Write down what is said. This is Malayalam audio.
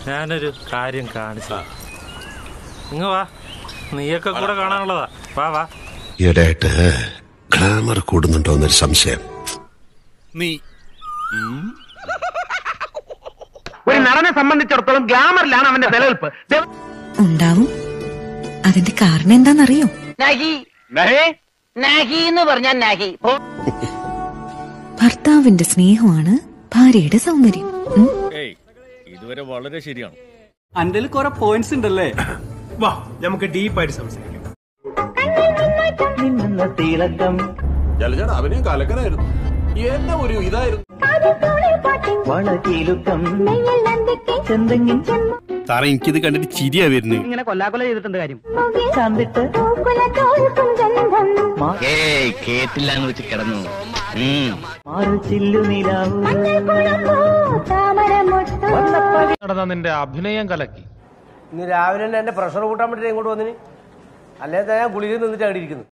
ഞാനൊരു കാര്യം കാണിച്ചു ഇങ്ങ് വാ നീയൊക്കെ കൂടെ കാണാനുള്ളതാ വാ വാ ഈയിടെയായിട്ട് ഗ്ലാമർ കൂടുന്നുണ്ടോ എന്നൊരു സംശയം നീ ഒരു നടനെ സംബന്ധിച്ചിടത്തോളം ഗ്ലാമറിലാണ് അവന്റെ നിലനിൽപ്പ് ദേ- ഉണ്ടാവും അതിന്റെ കാരണം എന്താണെന്നറിയോ നഹി നഹി എന്ന് പറഞ്ഞാൽ നഹി പോ ഭർത്താവിന്റെ സ്നേഹമാണ് ഭാര്യയുടെ സൗന്ദര്യം ഉം? ഏയ് ഇതുവരെ വളരെ ശരിയാണ് അന്റെ കുറെ പോയിന്റ്സ് ഉണ്ടല്ലേ വാ നമുക്ക് ഡീപ്പായിട്ട് സംസാരിക്കാം ജലജയുടെ അഭിനയം കലക്കനായിരുന്നു എന്നെ ഒരു ഇതായിരുന്നു സാറേ എനിക്കിത് കണ്ടിട്ട് ചിരിയാ വരുന്നത് ഇങ്ങനെ കൊല്ലാക്കൊല ചെയ്തിട്ടുണ്ട് കാര്യം ഏയ് കേട്ടില്ല എന്ന് വെച്ച് കിടന്നു നടന്ന നിന്റെ അഭിനയം കലക്കി ഇന്ന് രാവിലെ തന്നെ എന്റെ പ്രഷർ കൂട്ടാൻ വേണ്ടി ഇങ്ങോട്ട് വന്നിന് അല്ലേ ഞാൻ ഗുളിക നിന്നിട്ട് അവിടെ ഇരിക്കുന്നു